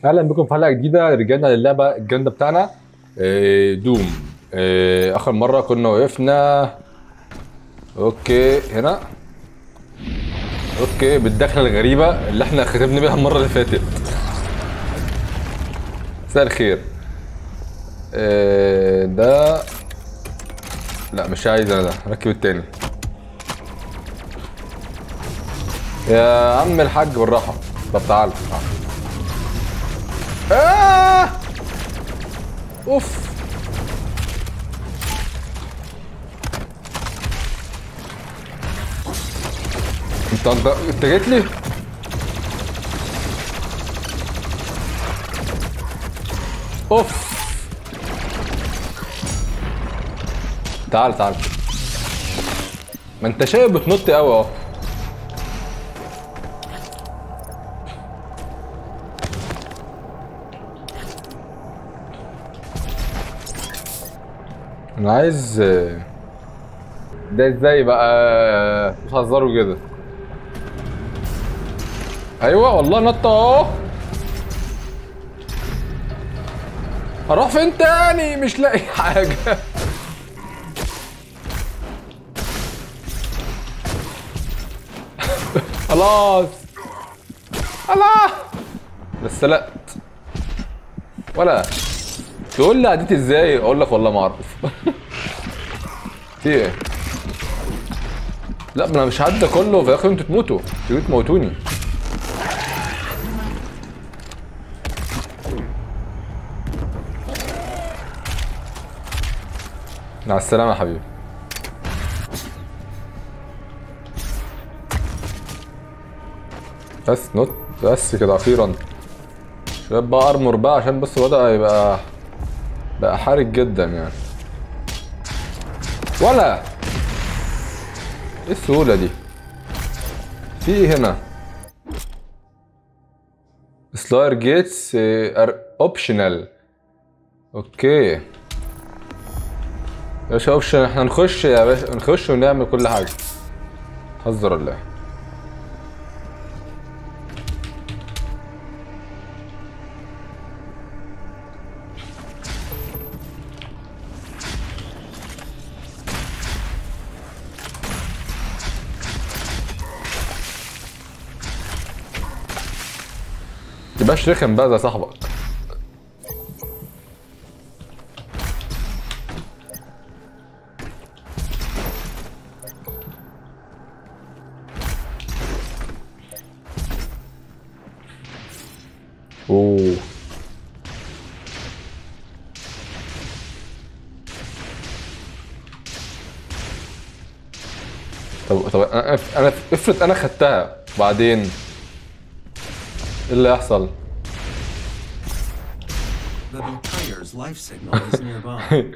اهلا بكم في حلقه جديده رجعنا للعبه الجامده بتاعنا آه، دوم آه، اخر مره كنا وقفنا اوكي هنا اوكي بالدخله الغريبه اللي احنا ختمنا بيها المره اللي فاتت مساء الخير آه، ده لا مش عايز انا ده ركب التاني يا عم الحاج بالراحه طب تعال تعال. آه! اوف انت انت انت جيت لي اوف تعال تعال ما انت شايف بتنط قوي اهو انا عايز ده ازاي بقى بتهزروا كده ايوه والله نط اهو اروح فين تاني مش لاقي حاجه خلاص الله بس سلقت ولا تقول لي عديت ازاي اقول لك والله ما اعرف في ايه لا ما انا مش هعدي ده كله في الاخر انتوا تموتوا تيجوا تموتوني مع السلامة يا حبيبي بس نط بس كده اخيرا شباب بقى ارمر بقى عشان بس الوضع يبقى بقى حارج جدا يعني ولا ايه السهولة دي في ايه هنا سلاير جيتس اوبشنال اوكي يا باشا اوبشن احنا نخش يا باشا نخش ونعمل كل حاجة هزر ولا ايه تبقاش رخم بقى زي صاحبك اوه طب طب انا انا افرض انا خدتها بعدين ايه اللي هيحصل؟ The vampire's life signal is nearby.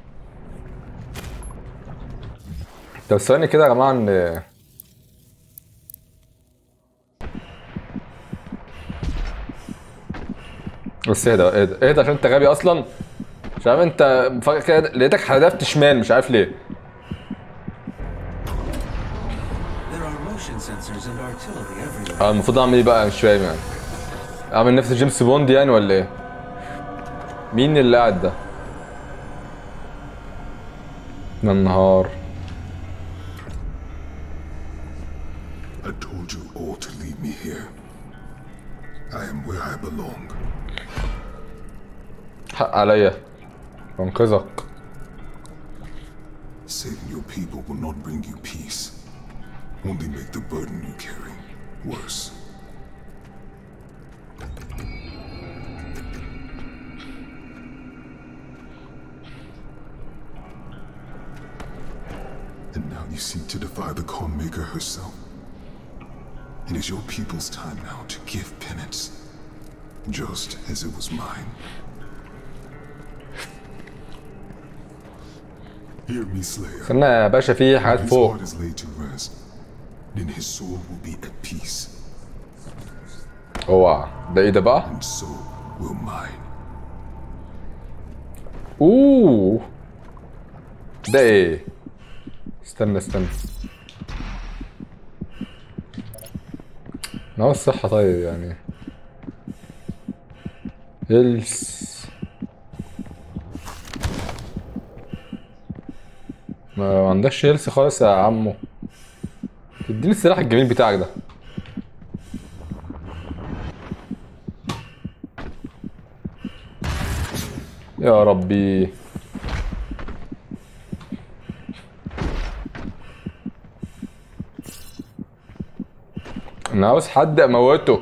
طب ثواني كده يا جماعه ان بس اهدى اهدى اهدى عشان انت غبي اصلا مش عارف انت فجأة كده لقيتك حدفت شمال مش عارف ليه There are motion sensors and artillery everywhere. اه المفروض اعمل ايه بقى مش فاهم يعني اعمل نفسي جيمس بوند يعني ولا ايه مين اللي قاعد ده يا النهار I told you all to leave me here. I am where I belong. حق عليا انقذك Saving your people will not bring you peace. Only make the burden you carry worse. And now you seek to defy the Calm Maker herself. It is your people's time now to give penance, just as it was mine. Hear me, Slayer. استنى يا باشا في حاجات His فوق heart is laid to rest, then his soul will be at peace, اوعى ده ايه ده بقى and so will mine. اوه ده ايه استنى استنى ما هو الصحة طيب يعني هيلث ما عندكش هيلث خالص يا عمو اديني السلاح الجميل بتاعك ده يا ربي انا عاوز حد اموته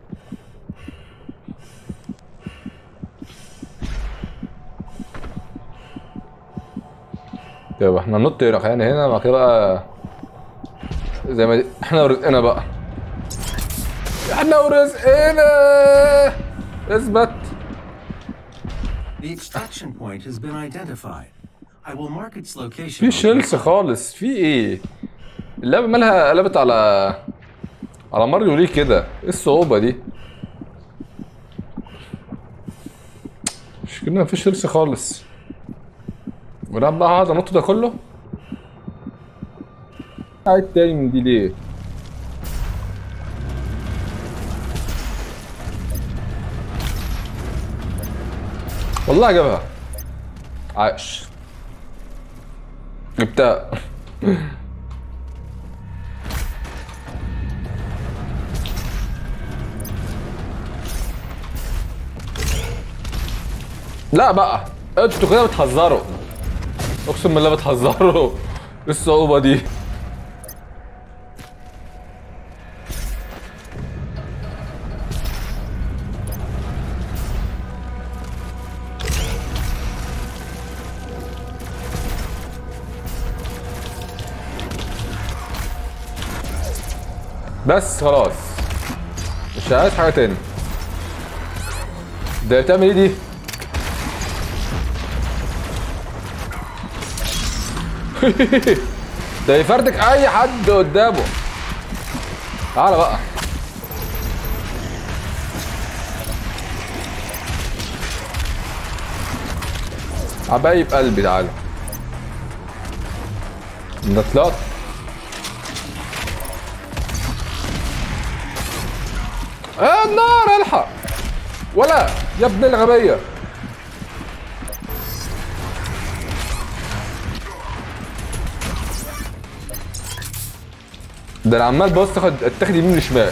طب احنا ننط هنا خلينا هنا بعد كده بقى زي ما دي. احنا ورزقنا بقى احنا ورزقنا اثبت The extraction point has been identified. I will mark its location. في on the شيلس خالص في ايه اللعبه مالها قلبت على على ماريو ليه كده ايه الصعوبه دي مش كده مفيش شيلس خالص وانا بقى هقعد انط ده كله عايد تاني من دي ليه والله جابها عاش جبتها لا بقى انتوا كده بتهزروا اقسم بالله بتهزروا ايه الصعوبة دي بس خلاص مش عايز حاجة تاني ده بتعمل ايه دي؟ ده يفردك اي حد قدامه تعالى بقى حبايب قلبي تعالى ده طلعت آه النار الحق ولا يا ابن الغبيه ده انا عمال بص تاخد اتاخد يمين وشمال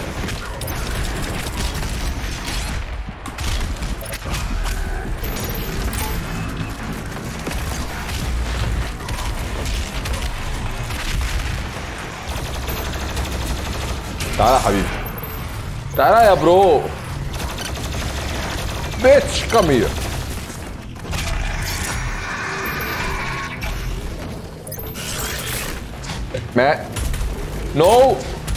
تعالى يا حبيبي تعالى يا برو بيتش كم هير ما نو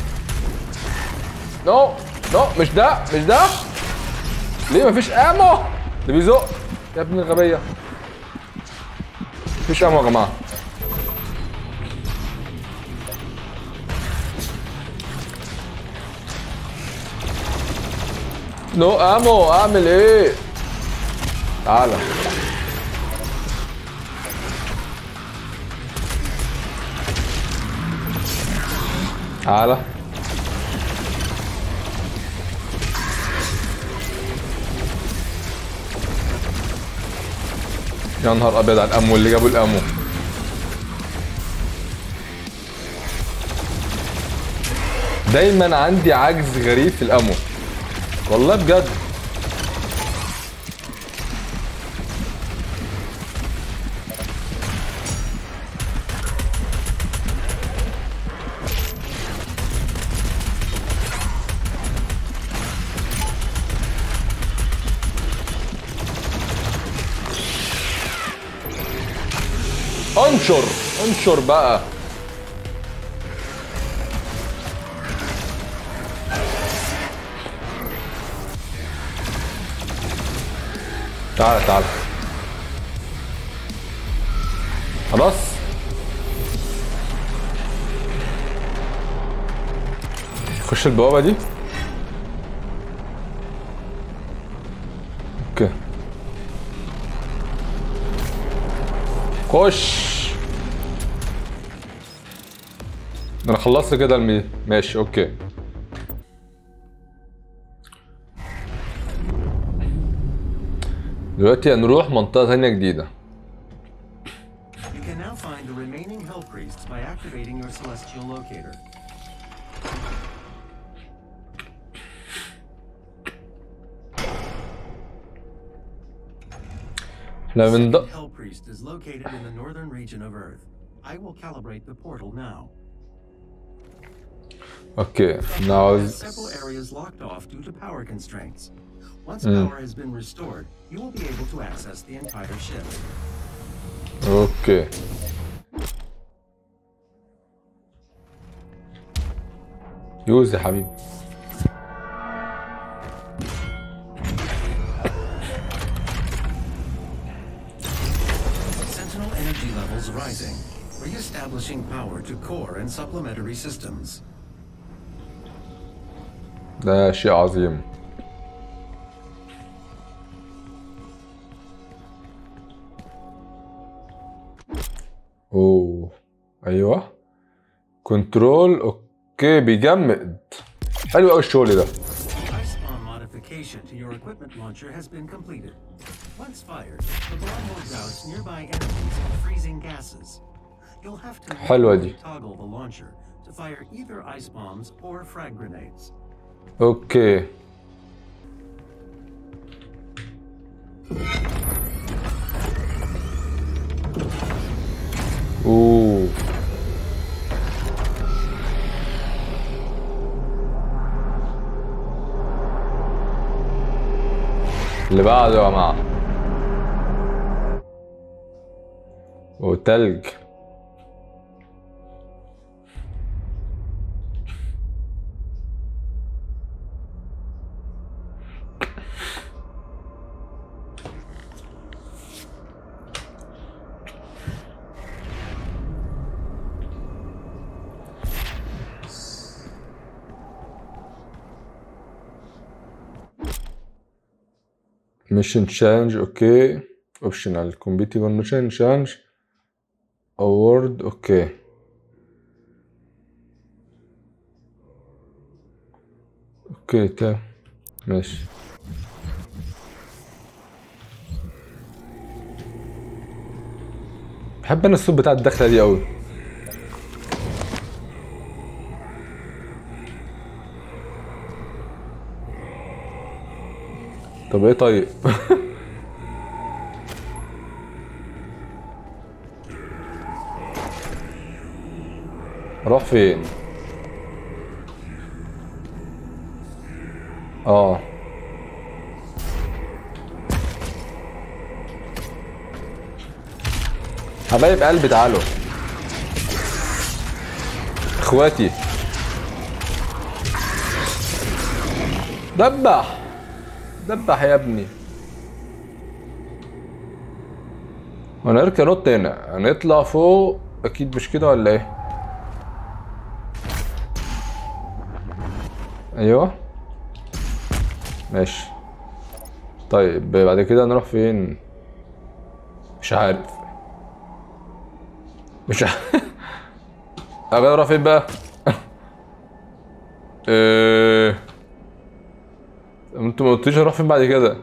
نو نو مش ده مش ده ليه مفيش امو ده بيزق يا ابن الغبية مفيش امو يا جماعة نو امو اعمل ايه تعالى تعالى يا نهار ابيض على الامو اللي جابوا الامو دايما عندي عجز غريب في الامو والله بجد انشر انشر بقى تعال تعال خلاص خش البوابة دي اوكي خش ده انا خلصت كده المي ماشي اوكي دلوقتي هنروح منطقة تانية جديدة You can now find the remaining Hell Priests by activating your Celestial Locator. احنا من The د... Hell Priest is located in the northern region of Earth. I will calibrate the portal now. اوكي Has نعوز several areas locked off due to power constraints. Once power has been restored, you will be able to access the entire ship. اوكي يوز يا حبيبي Sentinel energy levels rising, re-establishing power to core and supplementary systems. ده شيء عظيم اوه ايوه كنترول اوكي بيجمد حلو قوي الشغل ده Ice bomb modification to your equipment launcher has been completed. Once fired, the bomb will douse nearby enemies in freezing gases. You'll have to حلوة دي. manually toggle the launcher to fire either ice bombs or frag grenades. اوكي اوه اللي بعده يا جماعة وتلج ميشن تشالنج اوكي اوبشنال كومبيتيف ميشن تشالنج اوورد اوكي اوكي تمام ماشي بحب انا الصوت بتاع الدخله دي قوي طب ايه طيب اروح فين اه حبايب قلبي تعالوا اخواتي دبح دبح يا ابني هنركب نط هنا هنطلع فوق اكيد مش كده ولا ايه ايوه ماشي طيب بعد كده نروح فين مش عارف مش عارف اغير اروح فين بقى ايه انتوا ما قلتليش اروح فين بعد كده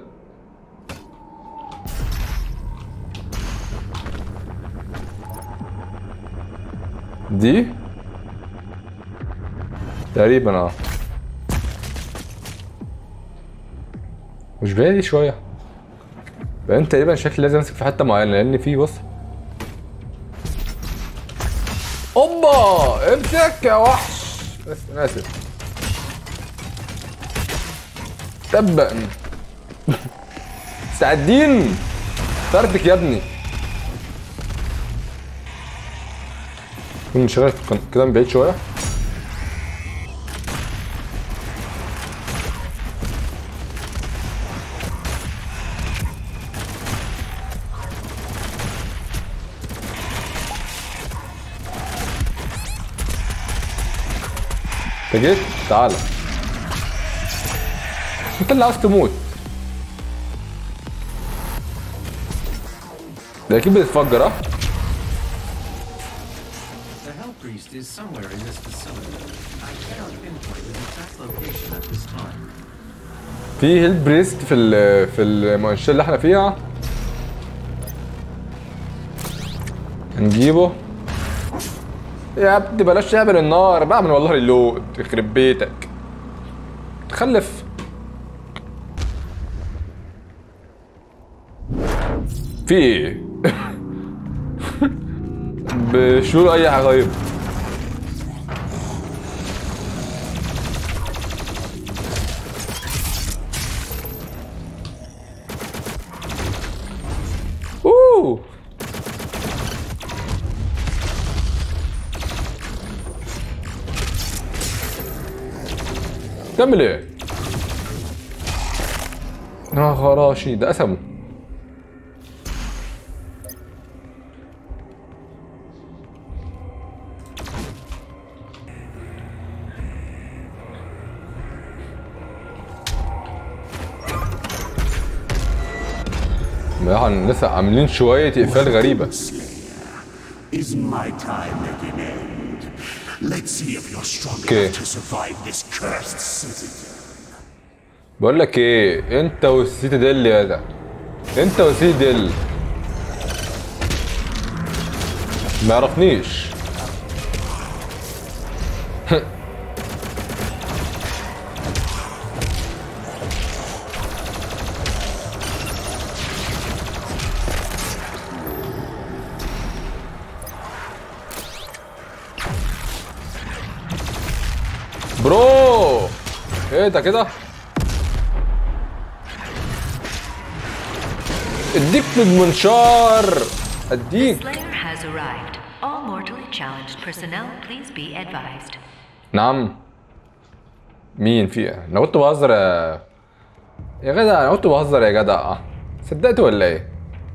دي تقريبا اه مش بعيد شويه بقى انت تقريبا شكلي لازم امسك في حته معينه لان في بص اوبا امسك يا وحش بس انا اسف تبا سعدين فردك يا ابني كنت شغال كده من بعيد شويه انت جيت تعالى انت اللي عاوز تموت ده اكيد بتتفجر اه The Hell Priest is somewhere in this facility. I cannot pinpoint his exact location at this time. في هيل بريست في ال في المنشاه اللي احنا فيها هنجيبه يا ابني بلاش تعمل النار بعمل والله ريلود يخرب بيتك تخلف في ايه بشور اي حاجه طيب اوه تعمل ايه؟ اه خراشي ده قسمه يعني لسه عاملين شوية إقفال غريبة Is my time at an end? Let's see if you're strong Okay. enough to survive this cursed city. بقول لك ايه انت والسيتي ديل يا جدع انت والسيتي ديل ما يعرفنيش برو ايه ده كده اديك في المنشار اديك Slayer has arrived. All mortally challenged personnel, please be advised. نعم مين فيها انا كنت بهزر يا يا جدع انا كنت بهزر يا جدع صدقت ولا ايه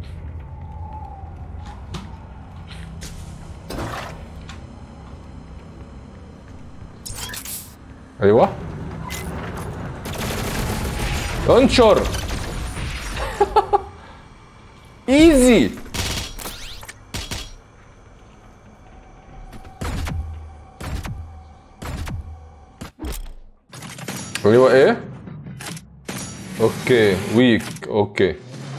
ايوه انشر ايزي ايوه ايه اوكي ويك اوكي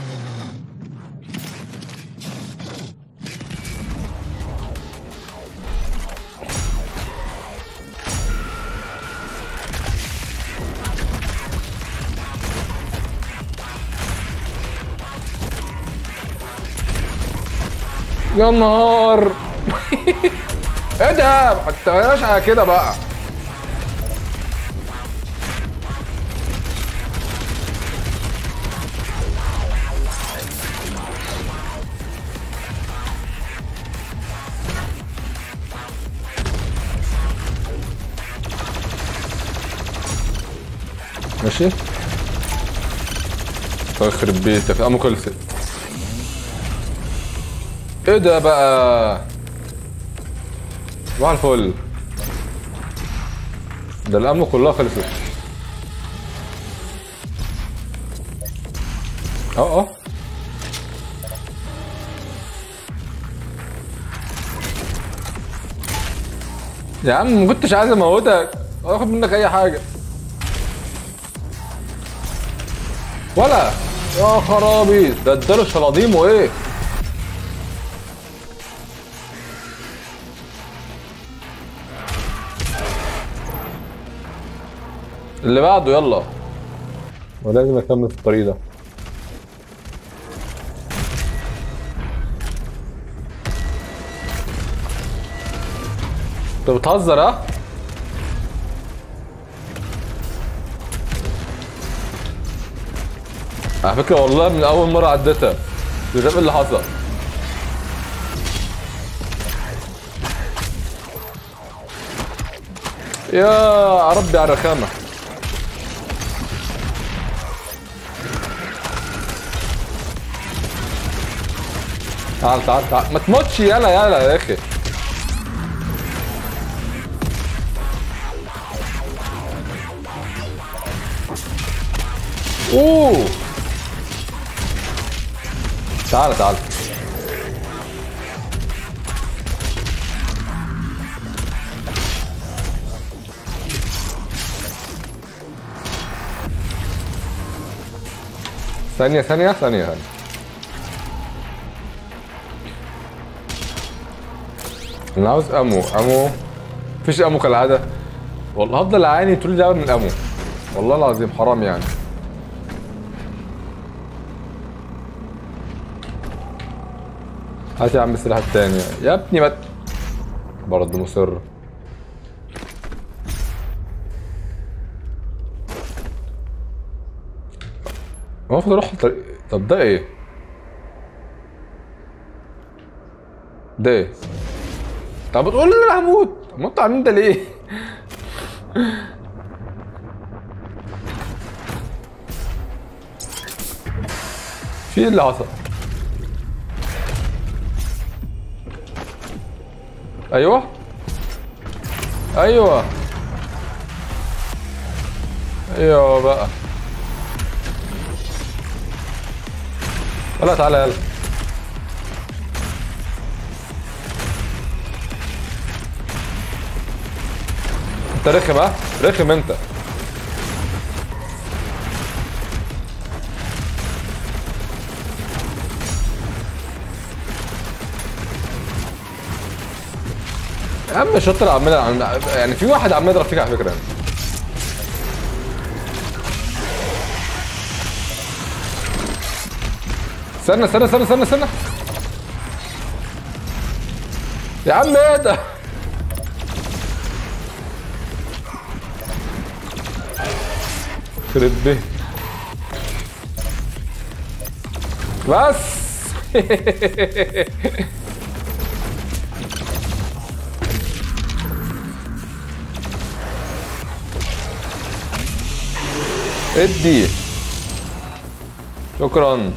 يا نهار ايه ده ما تبقاش على كده بقى ماشي الله يخرب بيتك قاموا خلصت ايه ده بقى صباح الفل ده الامن كلها خلصت اه اه يا عم ما كنتش عايز اموتك اخد منك اي حاجه ولا يا خرابي ده اداله شلاضيم وايه اللي بعده يلا ولازم اكمل في الطريق ده انت بتهزر ها على فكرة والله من أول مرة عديتها مش عارف ايه اللي حصل يا ربي على الرخامة تعال تعال تعال ما تموتش يلا يلا يا اخي اوه تعال تعال ثانية ثانية ثانية ثانية انا عاوز امو امو مفيش امو كالعادة والله هفضل اعاني طول ده من امو والله العظيم حرام يعني هات يا عم السلاح التاني يا ابني ما برضه مصر هو المفروض اروح الطريق طب ده ايه؟ ده ايه؟ طب بتقول لي انا هموت طب ما انتوا عاملين ده ليه؟ في ايه اللي حصل؟ ايوه ايوه ايوه بقى يلا تعالى يلا انت رخم ها رخم انت يا عم شاطر عمال عم- يعني في واحد عمال يضرب فيك على فكره استنى استنى استنى استنى استنى يا عم ايه ده يخرب بيه بس ادي شكرا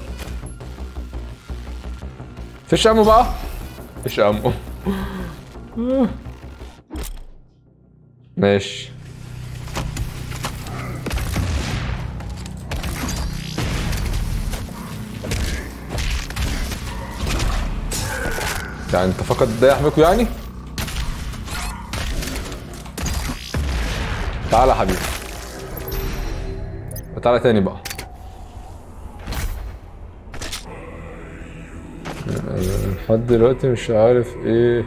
فيش امو بقى فيش امو ماشي يعني انت فقط ده يحميكوا يعني تعالى يا حبيبي تعالى تاني بقى لحد دلوقتي مش عارف ايه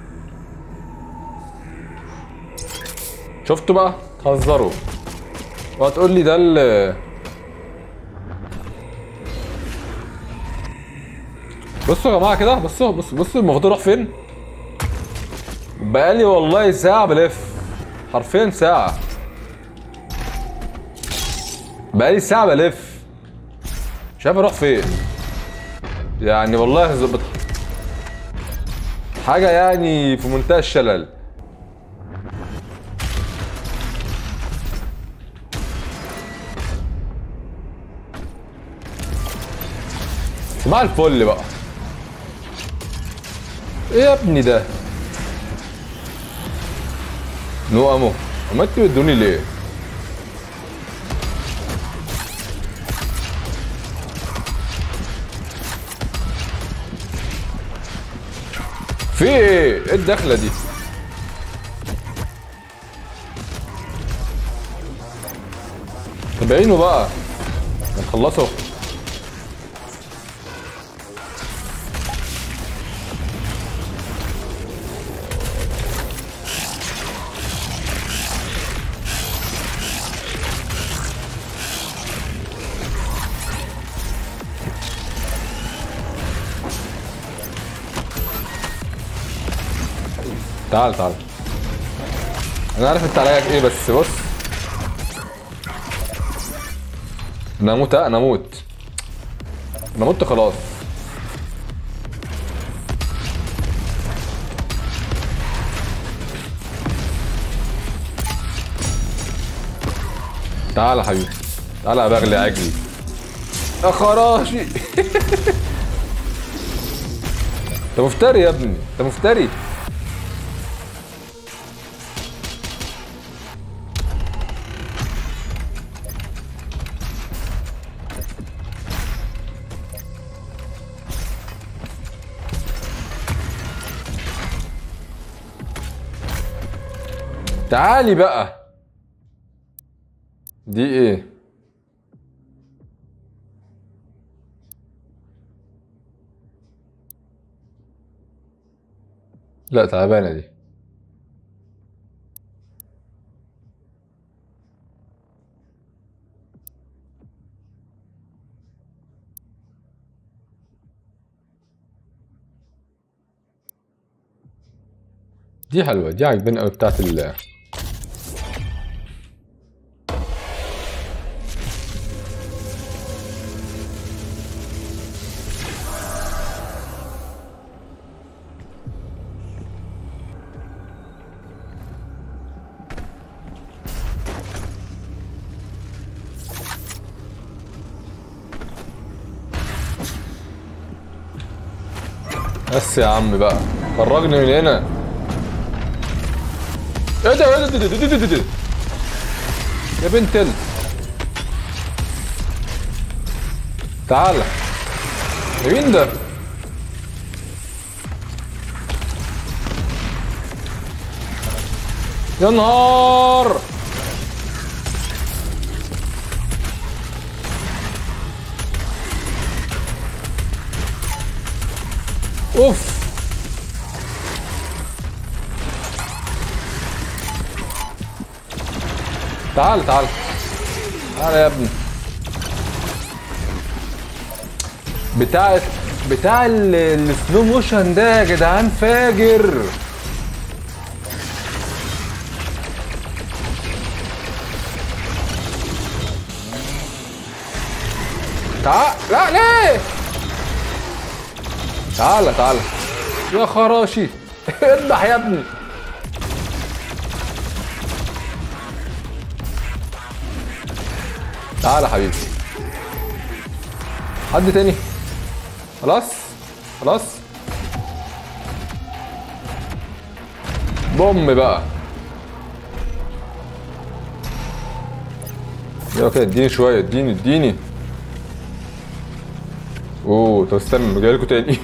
شفتوا بقى تهزروا وهتقول لي ده ال بصوا يا جماعه كده بصوا بصوا بصوا المفروض اروح فين بقالي والله ساعه بلف حرفيا ساعه بقالي ساعه بلف مش عارف اروح فين يعني والله ظبط حاجه يعني في منتهى الشلل صباح الفل بقى ايه يا ابني ده نو امو اما انتوا بتدوني ليه في ايه ايه الدخله دي تبعينه بقى نخلصه تعال تعال انا عارف انت عليك ايه بس بص انا اموت اه، انا اموت انا مت خلاص تعال يا حبيبي تعال يا بغلي عجلي يا خراشي انت مفتري يا ابني انت مفتري تعالي بقى دي ايه لا تعبانه دي دي حلوه دي عجباني قوي بتاعت ال بس يا عم بقى فرجني من هنا ايه ده ايه ده ده- ده- ده- ده- ده- يا بنت ال تعالى ده مين ده يا نهار اوف تعال تعال تعال يا ابني بتاع بتاع ال- السلو موشن ده يا جدعان فاجر تعال لا ليه تعال تعال يا خراشي اذبح يا ابني تعال يا حبيبي حد تاني خلاص خلاص بوم بقى يا كده اديني شويه اديني اديني اوه طب استنى جاي لكم تاني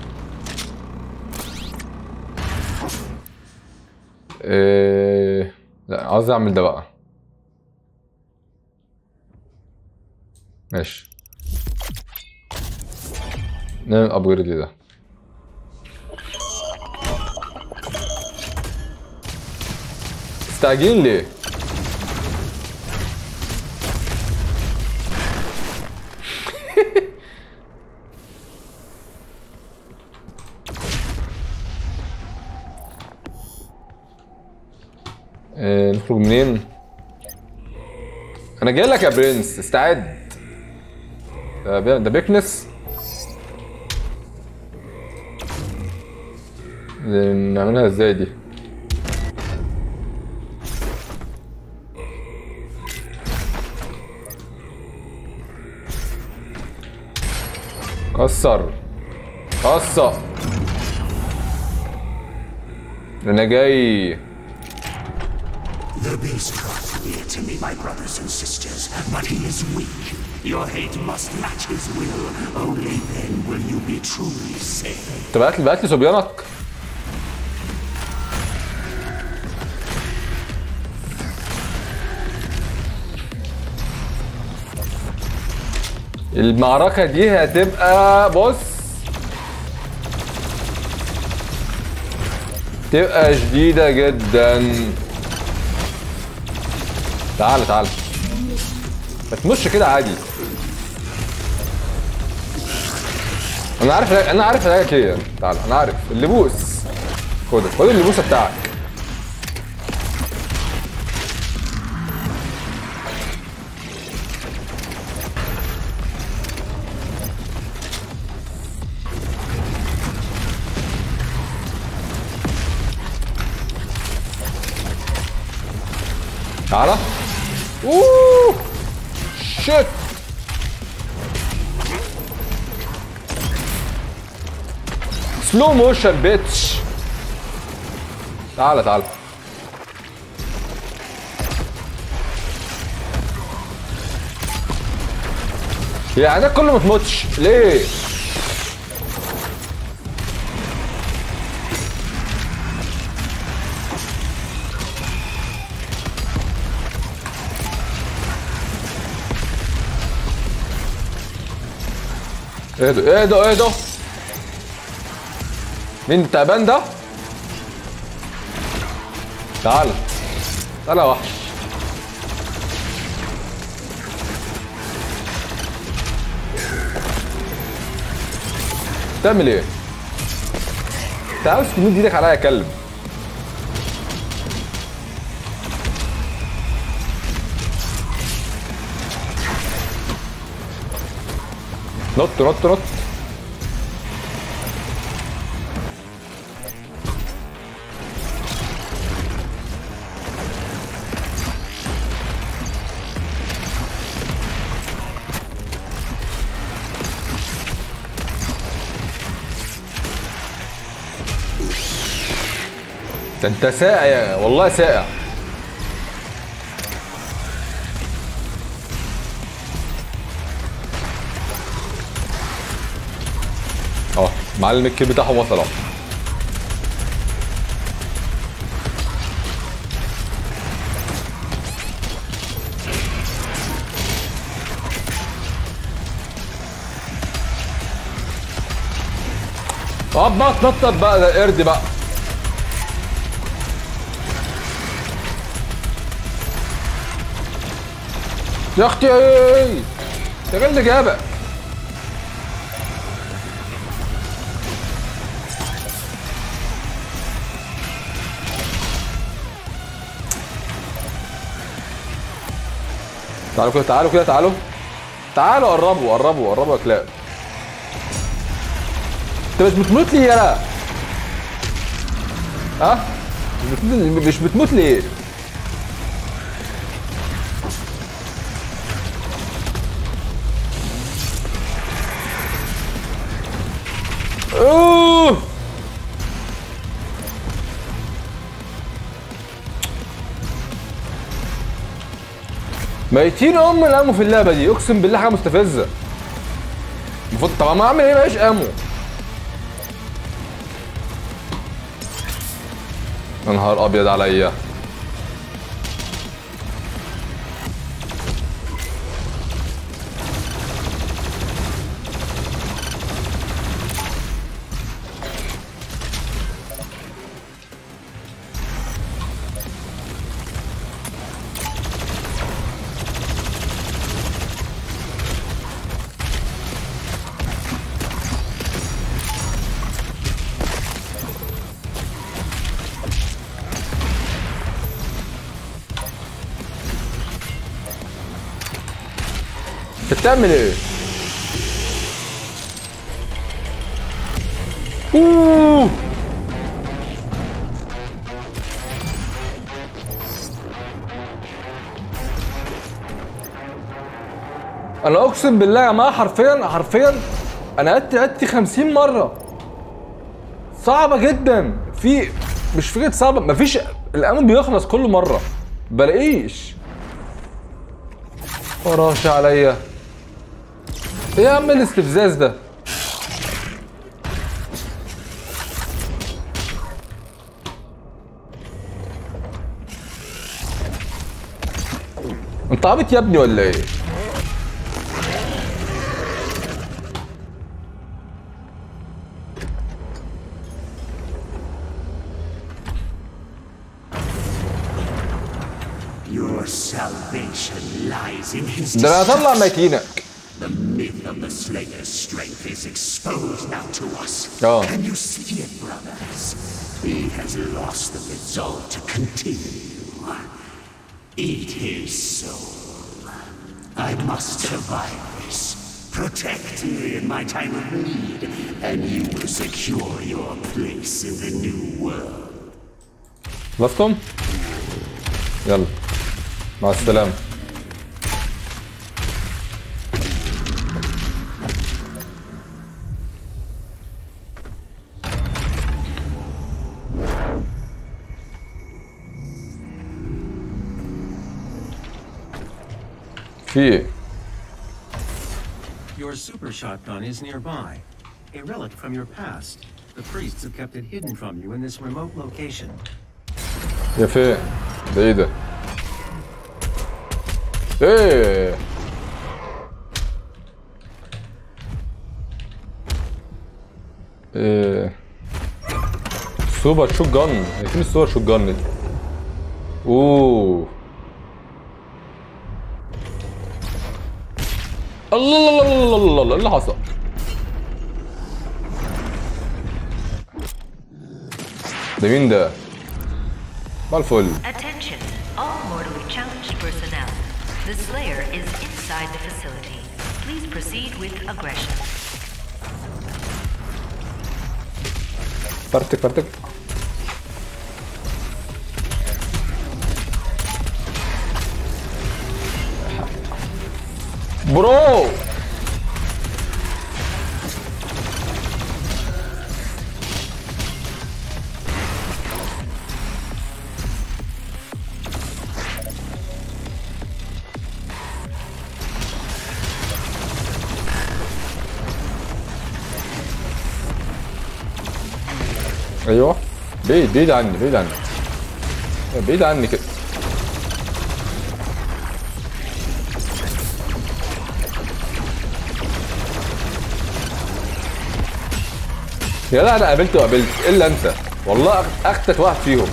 إيه... لا عاوز اعمل ده بقى ماشي نعمل ابجريد لده مستعجلين ليه؟ آه، نخرج منين؟ انا جاي لك يا برنس استعد ده بي- ده بيكنس دي نعملها ازاي دي كسر كسر انا جاي The beast brought fear to me, my brothers and sisters, but he is weak. Your hate must match his will. Only then will you be truly saved. انت بعت لي بعت لي صبيانك المعركة دي هتبقى بص تبقى شديدة جدا تعال تعال ما تمش كده عادي انا عارف انا عارف حاجه كده تعال انا عارف اللبوس خد خد اللبوسه بتاعك تعالى اوه شيت سلو موشن بيتش تعالى تعالى يعني ده كله ما تموتش ليه؟ ايه ده ايه ده ايه ده مين التعبان ده؟ تعال تعال يا وحش تعمل ايه؟ انت عاوز تمد ايدك عليا يا كلب نط نط نط ده انت ساقع يا والله ساقع اه معلم الكيل بتاعهم وصل اهو اه بقى تنطط بقى ده القرد بقى يا اختي ايه استغل جابك تعالوا كده تعالوا كده تعالوا تعالوا قربوا قربوا قربوا يا كلاب انت مش بتموت لي يالا ها مش بتموت مش بتموت ليه اوه ميتين ام الامو في اللعبه دي اقسم بالله حاجه مستفزه المفروض طب ما اعمل ايه ماليش امو يا نهار ابيض عليا انت بتعمل ايه؟ اوه انا اقسم بالله يا جماعه حرفيا حرفيا انا عدت عدت 50 مره صعبه جدا في مش فكره صعبه مفيش الامل بيخلص كل مره بلاقيش وراش عليا ايه يا عم الاستفزاز ده انت عبيط يا ابني ولا ايه Your salvation lies in his ده انا هطلع destruction. ميتينك The myth of the Slayer's strength is exposed now to us. Oh. Can you see it, brothers? He has lost the resolve to continue. Eat his soul. I must survive this. Protect me in my time of need, and you will secure your place in the new world. خلصتم يلا مع السلامة في ايه؟ Your super shotgun is nearby. A relic from your past. The priests have kept it hidden from you in this remote location. يا فين؟ ده ايه ده؟ ايه؟ ايه سوبر شوت جن هي فين السوبر شوت جن دي؟ اوه الله الله الله الله الله الله اللي حصل ده مين ده؟ ما الفل Attention, all mortally challenged personnel. The Slayer is inside the facility. Please proceed with aggression. فرتك فرتك برو ايوه بعيد بعيد عني بعيد عني بعيد عني كده يا لا انا قابلت وقابلت الا انت والله أخ- اخدك واحد فيهم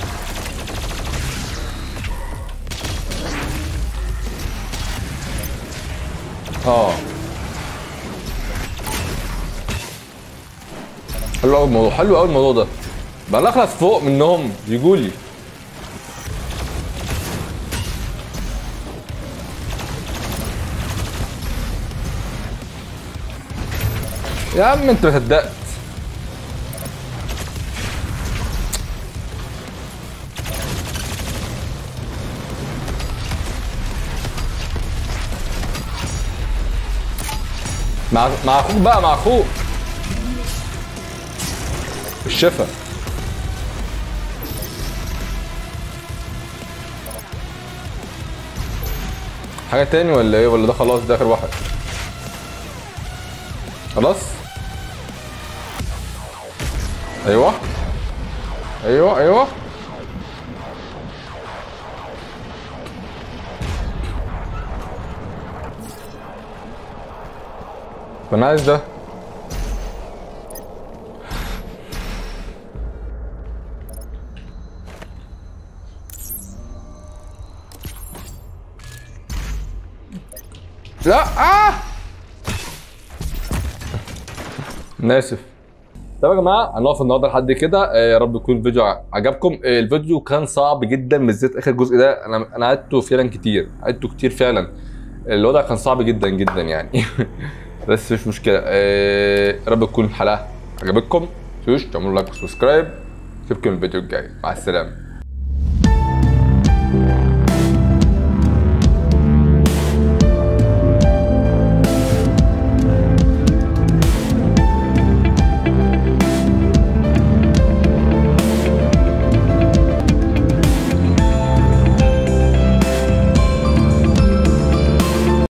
اه حلو قوي الموضوع حلو قوي الموضوع ده بقى نخلص فوق منهم يجوا لي يا عم انت ما صدقت مع مع اخوك بقى مع اخوك الشفا حاجة تاني ولا ايه ولا ده خلاص ده اخر واحد خلاص ايوه ايوه ايوه انا عايز ده لا آه! انا اسف طب يا جماعه هنقف النهارده لحد كده آه، يا رب يكون الفيديو ع- عجبكم آه، الفيديو كان صعب جدا بالذات اخر جزء ده انا انا عدته فعلا كتير عدته كتير فعلا الوضع كان صعب جدا جدا يعني بس مش مشكله آه، يا رب تكون الحلقه عجبتكم متنسوش تعملوا لايك وسبسكرايب اشوفكم الفيديو الجاي مع السلامه